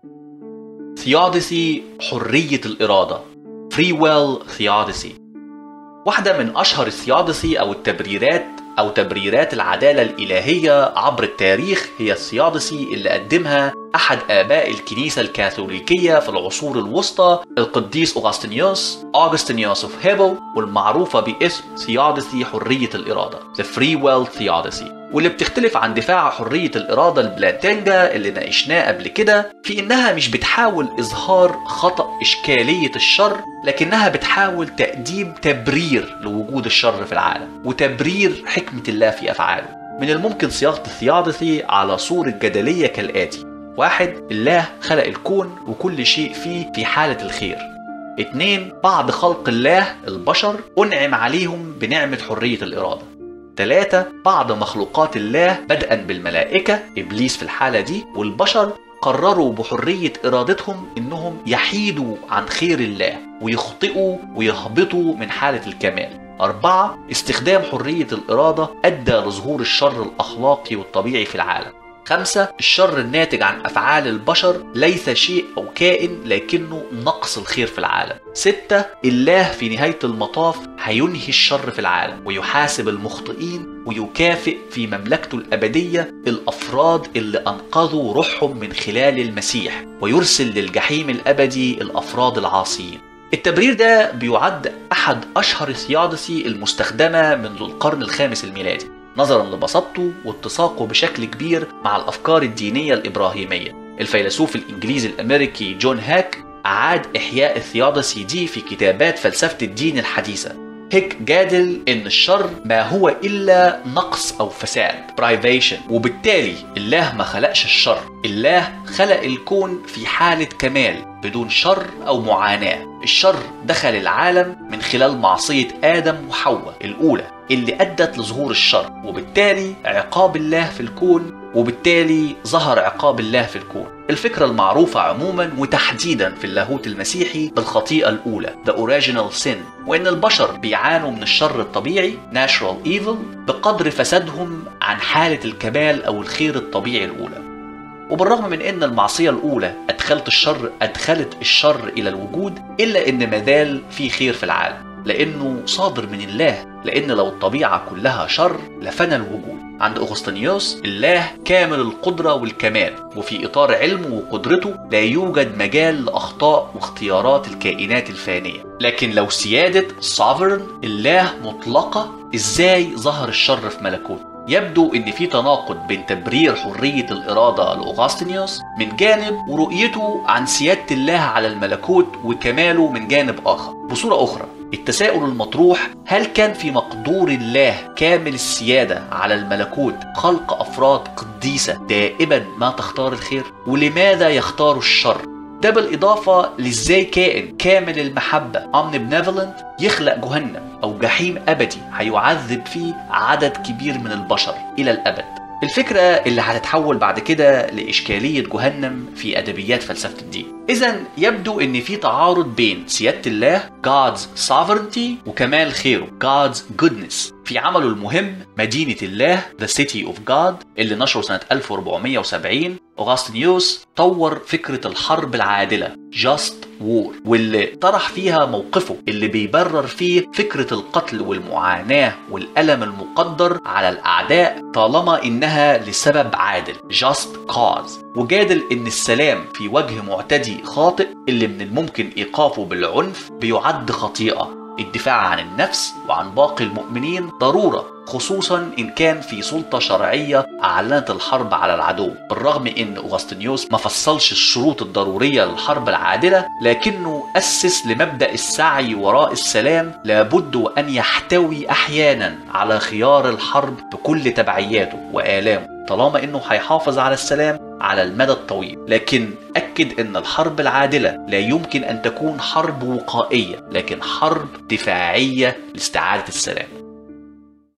ثيودسي حرية الإرادة Free Will Theodicy واحدة من أشهر الثيودسي أو التبريرات أو تبريرات العدالة الإلهية عبر التاريخ هي الثيودسي اللي قدمها أحد آباء الكنيسة الكاثوليكية في العصور الوسطى القديس أوغسطينيوس أوغسطينيوس اوف هيبل والمعروفة باسم ثيودسي حرية الإرادة The Free Will Theodicy واللي بتختلف عن دفاع حرية الإرادة البلاتنجا اللي ناقشناه قبل كده في إنها مش بتحاول إظهار خطأ إشكالية الشر لكنها بتحاول تقديم تبرير لوجود الشر في العالم وتبرير حكمة الله في أفعاله من الممكن صياغة الثيودسي على صورة جدلية كالآتي واحد الله خلق الكون وكل شيء فيه في حالة الخير اتنين بعد خلق الله البشر أنعم عليهم بنعمة حرية الإرادة ثلاثة بعض مخلوقات الله بدءا بالملائكة إبليس في الحالة دي والبشر قرروا بحرية إرادتهم إنهم يحيدوا عن خير الله ويخطئوا ويهبطوا من حالة الكمال أربعة استخدام حرية الإرادة أدى لظهور الشر الأخلاقي والطبيعي في العالم خمسة الشر الناتج عن أفعال البشر ليس شيء أو كائن لكنه نقص الخير في العالم ستة الله في نهاية المطاف هينهي الشر في العالم ويحاسب المخطئين ويكافئ في مملكته الأبدية الأفراد اللي أنقذوا روحهم من خلال المسيح ويرسل للجحيم الأبدي الأفراد العاصيين التبرير ده بيعد أحد أشهر الثيودسي المستخدمة منذ القرن الخامس الميلادي نظرا لبساطته واتساقه بشكل كبير مع الافكار الدينيه الابراهيميه الفيلسوف الانجليزي الامريكي جون هاك اعاد احياء الثيودسي دي في كتابات فلسفه الدين الحديثه هيك جادل ان الشر ما هو الا نقص او فساد برايفيشن وبالتالي الله ما خلقش الشر الله خلق الكون في حاله كمال بدون شر او معاناه الشر دخل العالم من خلال معصيه ادم وحواء الاولى اللي ادت لظهور الشر وبالتالي عقاب الله في الكون وبالتالي ظهر عقاب الله في الكون الفكرة المعروفة عموما وتحديدا في اللاهوت المسيحي بالخطيئة الأولى The Original Sin وإن البشر بيعانوا من الشر الطبيعي Natural Evil بقدر فسادهم عن حالة الكمال أو الخير الطبيعي الأولى وبالرغم من ان المعصيه الاولى ادخلت الشر ادخلت الشر الى الوجود الا ان مازال في خير في العالم لانه صادر من الله لان لو الطبيعه كلها شر لفنى الوجود عند اغسطينيوس الله كامل القدره والكمال وفي اطار علمه وقدرته لا يوجد مجال لاخطاء واختيارات الكائنات الفانيه لكن لو سياده sovereign الله مطلقه ازاي ظهر الشر في ملكوته يبدو ان في تناقض بين تبرير حريه الاراده لاوغسطينيوس من جانب ورؤيته عن سياده الله على الملكوت وكماله من جانب اخر بصوره اخرى التساؤل المطروح هل كان في مقدور الله كامل السيادة على الملكوت خلق أفراد قديسة دائما ما تختار الخير ولماذا يختار الشر ده بالإضافة لإزاي كائن كامل المحبة omnibenevolent يخلق جهنم أو جحيم أبدي هيعذب فيه عدد كبير من البشر إلى الأبد الفكرة اللي هتتحول بعد كده لإشكالية جهنم في أدبيات فلسفة الدين إذا يبدو إن في تعارض بين سيادة الله God's sovereignty وكمال خيره God's goodness في عمله المهم مدينة الله The City of God اللي نشره سنة 1470 أوغسطينيوس طور فكرة الحرب العادلة Just War واللي طرح فيها موقفه اللي بيبرر فيه فكرة القتل والمعاناة والألم المقدر على الأعداء طالما إنها لسبب عادل Just Cause وجادل إن السلام في وجه معتدي خاطئ اللي من الممكن إيقافه بالعنف بيعد خطيئة الدفاع عن النفس وعن باقي المؤمنين ضرورة خصوصا إن كان في سلطة شرعية أعلنت الحرب على العدو بالرغم إن أوغسطينيوس ما فصلش الشروط الضرورية للحرب العادلة لكنه أسس لمبدأ السعي وراء السلام لابد وأن يحتوي أحيانا على خيار الحرب بكل تبعياته وآلامه طالما انه هيحافظ على السلام على المدى الطويل لكن اكد ان الحرب العادله لا يمكن ان تكون حرب وقائيه لكن حرب دفاعيه لاستعاده السلام